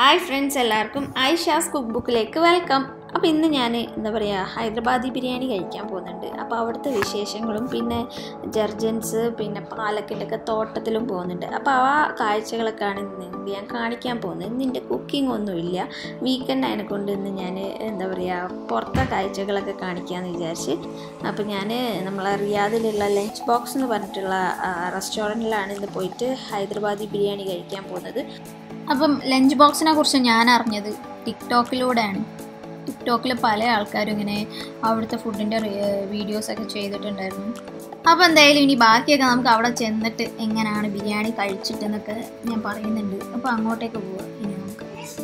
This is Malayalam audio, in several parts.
ഹായ് ഫ്രണ്ട്സ് എല്ലാവർക്കും ഐഷാസ് കുക്ക് ബുക്കിലേക്ക് വെൽക്കം അപ്പോൾ ഇന്ന് ഞാൻ എന്താ പറയുക ഹൈദരാബാദി ബിരിയാണി കഴിക്കാൻ പോകുന്നുണ്ട് അപ്പോൾ അവിടുത്തെ വിശേഷങ്ങളും പിന്നെ ജർജൻസ് പിന്നെ പാലക്കിലൊക്കെ തോട്ടത്തിലും പോകുന്നുണ്ട് അപ്പോൾ ആ കാഴ്ചകളൊക്കെയാണ് ഇന്ന് ഞാൻ കാണിക്കാൻ പോകുന്നത് ഇന്ന് എൻ്റെ കുക്കിംഗ് ഒന്നുമില്ല വീക്കെൻഡ് അതിനെ കൊണ്ട് ഇന്ന് ഞാൻ എന്താ പറയുക പുറത്തെ കാഴ്ചകളൊക്കെ കാണിക്കാമെന്ന് വിചാരിച്ച് അപ്പോൾ ഞാൻ നമ്മളെ റിയാദിലുള്ള ലഞ്ച് ബോക്സ് എന്ന് പറഞ്ഞിട്ടുള്ള റെസ്റ്റോറൻറ്റിലാണ് ഇന്ന് പോയിട്ട് ഹൈദരാബാദി ബിരിയാണി കഴിക്കാൻ പോകുന്നത് അപ്പം ലഞ്ച് ബോക്സിനെ കുറിച്ച് ഞാൻ അറിഞ്ഞത് ടിക്ടോക്കിലൂടെയാണ് ടിക്ടോക്കിൽ പല ആൾക്കാരും ഇങ്ങനെ അവിടുത്തെ ഫുഡിൻ്റെ വീഡിയോസൊക്കെ ചെയ്തിട്ടുണ്ടായിരുന്നു അപ്പോൾ എന്തായാലും ഇനി ബാക്കിയൊക്കെ നമുക്ക് അവിടെ ചെന്നിട്ട് എങ്ങനെയാണ് ബിരിയാണി കഴിച്ചിട്ടെന്നൊക്കെ ഞാൻ പറയുന്നുണ്ട് അപ്പോൾ അങ്ങോട്ടേക്ക് പോവുക ഇനി നമുക്ക്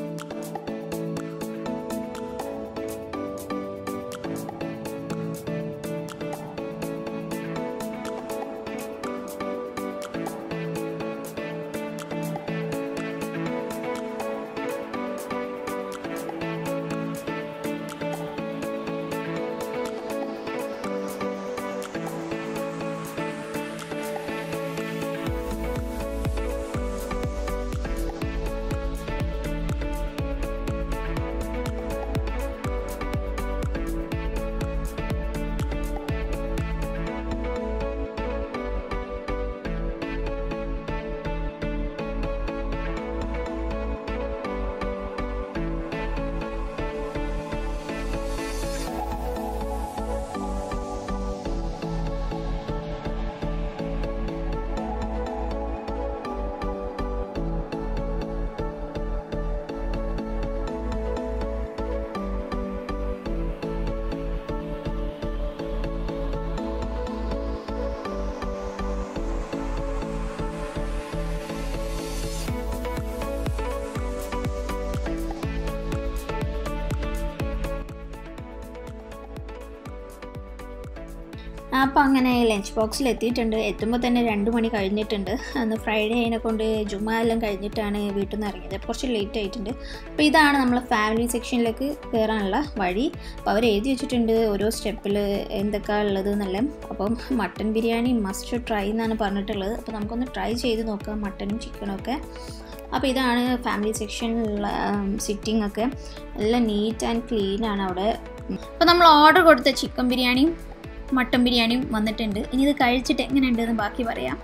അപ്പോൾ അങ്ങനെ ലഞ്ച് ബോക്സിൽ എത്തിയിട്ടുണ്ട് എത്തുമ്പോൾ തന്നെ രണ്ട് മണി കഴിഞ്ഞിട്ടുണ്ട് അന്ന് ഫ്രൈഡേ അതിനെ കൊണ്ട് ജുമ എല്ലാം കഴിഞ്ഞിട്ടാണ് വീട്ടിൽ നിന്ന് ഇറങ്ങിയത് കുറച്ച് ലേറ്റ് ആയിട്ടുണ്ട് അപ്പോൾ ഇതാണ് നമ്മൾ ഫാമിലി സെക്ഷനിലേക്ക് കയറാനുള്ള വഴി അപ്പോൾ അവർ എഴുതി വെച്ചിട്ടുണ്ട് ഓരോ സ്റ്റെപ്പിൽ എന്തൊക്കെയാണ് ഉള്ളത് എന്നെല്ലാം അപ്പം മട്ടൻ ബിരിയാണി മസ്റ്റ് ട്രൈ എന്നാണ് പറഞ്ഞിട്ടുള്ളത് അപ്പോൾ നമുക്കൊന്ന് ട്രൈ ചെയ്ത് നോക്കാം മട്ടനും ചിക്കനും ഒക്കെ അപ്പോൾ ഇതാണ് ഫാമിലി സെക്ഷനിലുള്ള സിറ്റിംഗ് ഒക്കെ എല്ലാം നീറ്റ് ആൻഡ് ക്ലീൻ ആണ് അവിടെ അപ്പോൾ നമ്മൾ ഓർഡർ കൊടുത്ത ചിക്കൻ ബിരിയാണിയും മട്ടൻ ബിരിയാണിയും വന്നിട്ടുണ്ട് ഇനി ഇത് കഴിച്ചിട്ട് എങ്ങനെയുണ്ടെന്ന് ബാക്കി പറയാം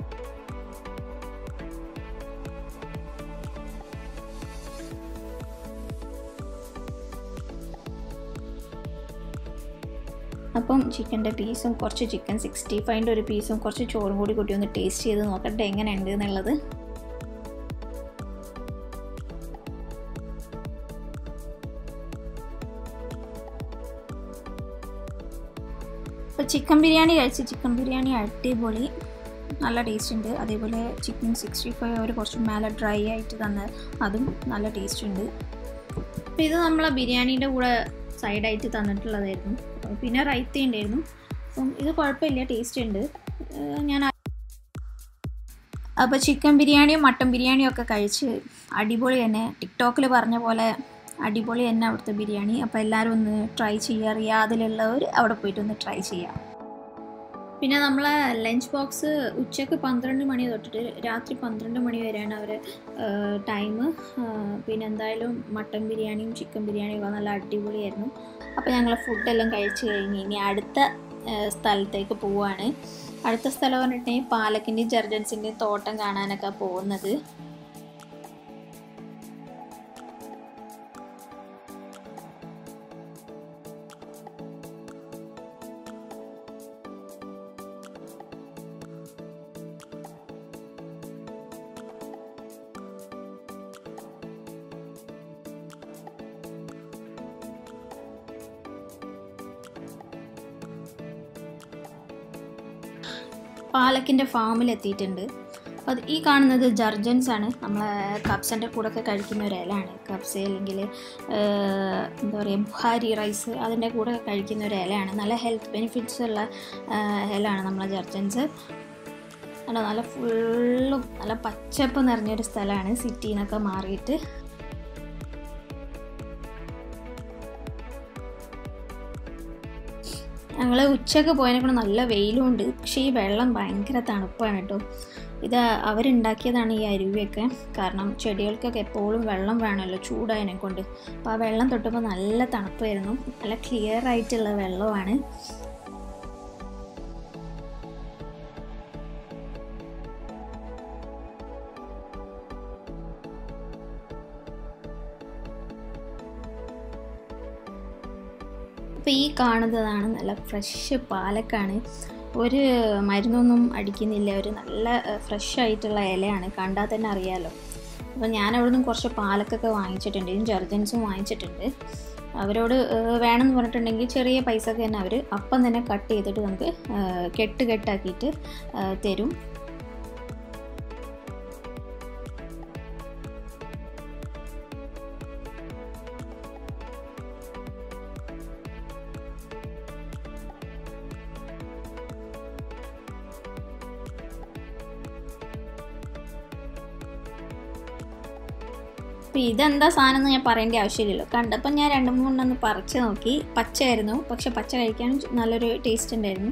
അപ്പം ചിക്കൻ്റെ പീസും കുറച്ച് ചിക്കൻ സിക്സ്റ്റി ഫൈവിൻ്റെ ഒരു പീസും കുറച്ച് ചോറും കൂടി കൂട്ടി ഒന്ന് ടേസ്റ്റ് ചെയ്ത് നോക്കട്ടെ എങ്ങനെയുണ്ട് എന്നുള്ളത് ഇപ്പോൾ ചിക്കൻ ബിരിയാണി കഴിച്ച് ചിക്കൻ ബിരിയാണി അടിപൊളി നല്ല ടേസ്റ്റ് ഉണ്ട് അതേപോലെ ചിക്കൻ സിക്സ്റ്റി ഫൈവ് അവർ കുറച്ച് മേലെ ഡ്രൈ ആയിട്ട് തന്ന അതും നല്ല ടേസ്റ്റ് ഉണ്ട് അപ്പോൾ ഇത് നമ്മളെ ബിരിയാണീൻ്റെ കൂടെ സൈഡായിട്ട് തന്നിട്ടുള്ളതായിരുന്നു പിന്നെ റൈത്ത ഉണ്ടായിരുന്നു അപ്പം ഇത് കുഴപ്പമില്ല ടേസ്റ്റ് ഉണ്ട് ഞാൻ അപ്പോൾ ചിക്കൻ ബിരിയാണിയും മട്ടൻ ബിരിയാണിയും ഒക്കെ കഴിച്ച് അടിപൊളി തന്നെ ടിക്ടോക്കിൽ പറഞ്ഞ പോലെ അടിപൊളി തന്നെ അവിടുത്തെ ബിരിയാണി അപ്പോൾ എല്ലാവരും ഒന്ന് ട്രൈ ചെയ്യുക റിയാദിലുള്ളവർ അവിടെ പോയിട്ട് ഒന്ന് ട്രൈ ചെയ്യാം പിന്നെ നമ്മളെ ലഞ്ച് ബോക്സ് ഉച്ചക്ക് പന്ത്രണ്ട് മണി തൊട്ടിട്ട് രാത്രി പന്ത്രണ്ട് മണി വരെയാണ് അവർ ടൈം പിന്നെ എന്തായാലും മട്ടൻ ബിരിയാണിയും ചിക്കൻ ബിരിയാണിയും ഒക്കെ നല്ല അടിപൊളിയായിരുന്നു അപ്പോൾ ഞങ്ങൾ ഫുഡെല്ലാം കഴിച്ച് കഴിഞ്ഞ് ഇനി അടുത്ത സ്ഥലത്തേക്ക് പോവുകയാണ് അടുത്ത സ്ഥലം പറഞ്ഞിട്ടുണ്ടെങ്കിൽ പാലക്കിൻ്റെയും ജർജൻസിൻ്റെയും തോട്ടം കാണാനൊക്കെ പോകുന്നത് പാലക്കിൻ്റെ ഫാമിൽ എത്തിയിട്ടുണ്ട് അത് ഈ കാണുന്നത് ജർജൻസ് ആണ് നമ്മളെ കപ്സിൻ്റെ കൂടെ ഒക്കെ കഴിക്കുന്ന ഒരു ഇലയാണ് കപ്സ് അല്ലെങ്കിൽ എന്താ പറയുക ബുഹാരി റൈസ് അതിൻ്റെ കൂടെ കഴിക്കുന്ന ഒരു ഇലയാണ് നല്ല ഹെൽത്ത് ബെനിഫിറ്റ്സ് ഉള്ള ഇലയാണ് നമ്മളെ ജർജൻസ് അല്ല നല്ല ഫുള്ളും നല്ല പച്ചപ്പ് നിറഞ്ഞൊരു സ്ഥലമാണ് സിറ്റിയിൽ നിന്നൊക്കെ മാറിയിട്ട് ഞങ്ങൾ ഉച്ചയ്ക്ക് പോയതിനെക്കൊണ്ട് നല്ല വെയിലും ഉണ്ട് പക്ഷേ ഈ വെള്ളം ഭയങ്കര തണുപ്പാണ് കേട്ടോ ഇത് അവരുണ്ടാക്കിയതാണ് ഈ അരുവിയൊക്കെ കാരണം ചെടികൾക്കൊക്കെ എപ്പോഴും വെള്ളം വേണമല്ലോ ചൂടായതിനെ കൊണ്ട് അപ്പോൾ ആ വെള്ളം തൊട്ടുമ്പോൾ നല്ല തണുപ്പായിരുന്നു നല്ല ക്ലിയർ ആയിട്ടുള്ള വെള്ളമാണ് അപ്പോൾ ഈ കാണുന്നതാണ് നല്ല ഫ്രഷ് പാലക്കാണ് ഒരു മരുന്നൊന്നും അടിക്കുന്നില്ല ഒരു നല്ല ഫ്രഷ് ആയിട്ടുള്ള ഇലയാണ് കണ്ടാൽ തന്നെ അറിയാലോ അപ്പോൾ ഞാൻ അവിടെ നിന്ന് കുറച്ച് പാലക്കൊക്കെ വാങ്ങിച്ചിട്ടുണ്ട് ഇതിന് ജർജൻസും വാങ്ങിച്ചിട്ടുണ്ട് അവരോട് ഏഹ്, വേണമെന്ന് പറഞ്ഞിട്ടുണ്ടെങ്കിൽ ചെറിയ പൈസക്ക് തന്നെ അവർ അപ്പം തന്നെ കട്ട് ചെയ്തിട്ട് നമുക്ക് ഏഹ്, കെട്ട് കെട്ടാക്കിയിട്ട് ഏഹ്, തരും അപ്പോൾ ഇതെന്താ സാധനം എന്ന് ഞാൻ പറയേണ്ട ആവശ്യമില്ലല്ലോ കണ്ടപ്പോൾ ഞാൻ രണ്ട് മൂന്നെണ്ണം പറിച്ച് നോക്കി പച്ചയായിരുന്നു പക്ഷെ പച്ച കഴിക്കാൻ നല്ലൊരു ടേസ്റ്റ് ഉണ്ടായിരുന്നു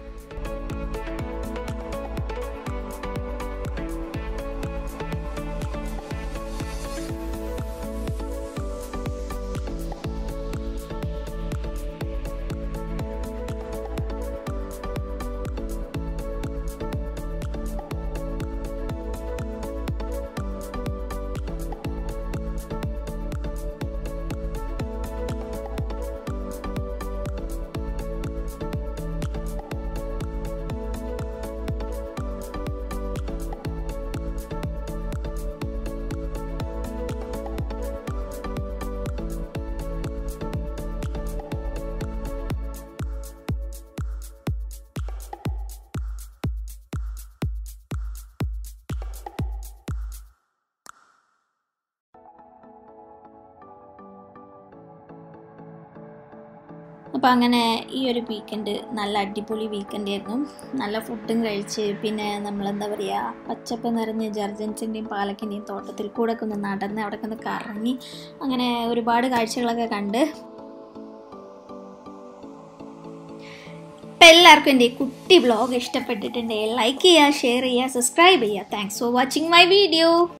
അപ്പോൾ അങ്ങനെ ഈ ഒരു വീക്കെൻഡ് നല്ല അടിപൊളി വീക്കെൻഡ് ആയിരുന്നു നല്ല ഫുഡും കഴിച്ച് പിന്നെ നമ്മളെന്താ പറയുക പച്ചപ്പ് നിറഞ്ഞ് ജർജൻസിൻ്റെയും പാലക്കിൻ്റെയും തോട്ടത്തിൽ കൂടെ ഒക്കെ ഒന്ന് നടന്ന് അവിടെ ഒന്ന് കറങ്ങി അങ്ങനെ ഒരുപാട് കാഴ്ചകളൊക്കെ കണ്ട് അപ്പം എല്ലാവർക്കും എൻ്റെ ഈ കുട്ടി വ്ളോഗ് ഇഷ്ടപ്പെട്ടിട്ടുണ്ടെങ്കിൽ ലൈക്ക് ചെയ്യുക ഷെയർ ചെയ്യുക സബ്സ്ക്രൈബ് ചെയ്യുക thanks for watching my video